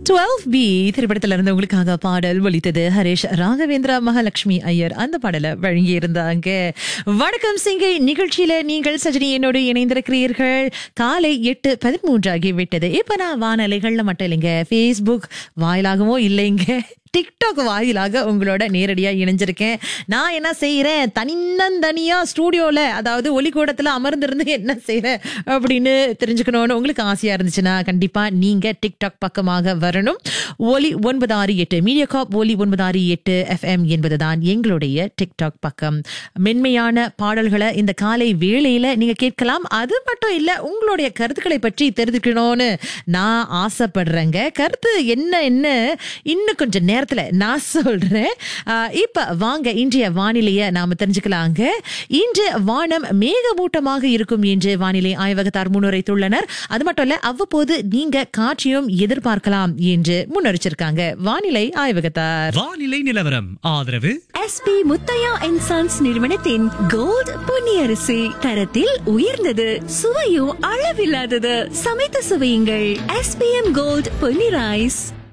twelve B திரைப்படத்துல இருந்து உங்களுக்காக பாடல் ஒலித்தது ஹரேஷ் ராகவேந்திரா மகாலட்சுமி ஐயர் அந்த பாடலை வழங்கி இருந்தாங்க வணக்கம் சிங்கை நிகழ்ச்சியில நீங்கள் சஜினி என்னோடு இணைந்திருக்கிறீர்கள் காலை எட்டு பதிமூன்று ஆகிவிட்டது இப்ப நான் வானலைகள்ல மட்டும் இல்லைங்க ஃபேஸ்புக் வாயிலாகவும் இல்லைங்க டிக்டாக் வாயிலாக உங்களோட நேரடியா இணைஞ்சிருக்கேன் நான் என்ன செய்யறேன் தனியா ஸ்டூடியோல அதாவது ஒலிக்கூடத்துல அமர்ந்திருந்து என்ன செய்யறேன் அப்படின்னு தெரிஞ்சுக்கணும்னு உங்களுக்கு ஆசையா இருந்துச்சுன்னா கண்டிப்பா நீங்க டிக்டாக் பக்கமாக வரணும் ஒலி ஒன்பது ஆறு எட்டு மீடியா காப் ஒலி ஒன்பது ஆறு எட்டு எஃப்எம் என்பதுதான் எங்களுடைய டிக்டாக் பக்கம் மென்மையான பாடல்களை இந்த காலை வேளையில நீங்க கேட்கலாம் அது மட்டும் இல்ல உங்களுடைய கருத்துக்களை பற்றி தெரிஞ்சுக்கணும்னு நான் ஆசைப்படுறேங்க கருத்து என்ன என்ன இன்னும் கொஞ்சம் நேரத்துல நான் சொல்றேன் ஆஹ் இப்ப வாங்க இன்றைய வானிலையை நாம தெரிஞ்சுக்கலாங்க இன்று வானம் மேகமூட்டமாக இருக்கும் என்று வானிலை ஆய்வகத்தார் முன்னுரைத்துள்ளனர் அது மட்டும் இல்ல அவ்வப்போது நீங்க காற்றையும் எதிர்பார்க்கலாம் என்று முன்னெரிச்சிருக்காங்க வானிலை ஆய்வகத்தார் வானிலை நிலவரம் ஆதரவு எஸ்பி முத்தையா அண்ட் சன்ஸ் நிறுவனத்தின் கோல்ட் பொன்னியரிசி தரத்தில் உயர்ந்தது சுவையும் அளவில்லாதது சமைத்து சுவையுங்கள் எஸ்பிஎம் கோல்ட் பொன்னி ரைஸ்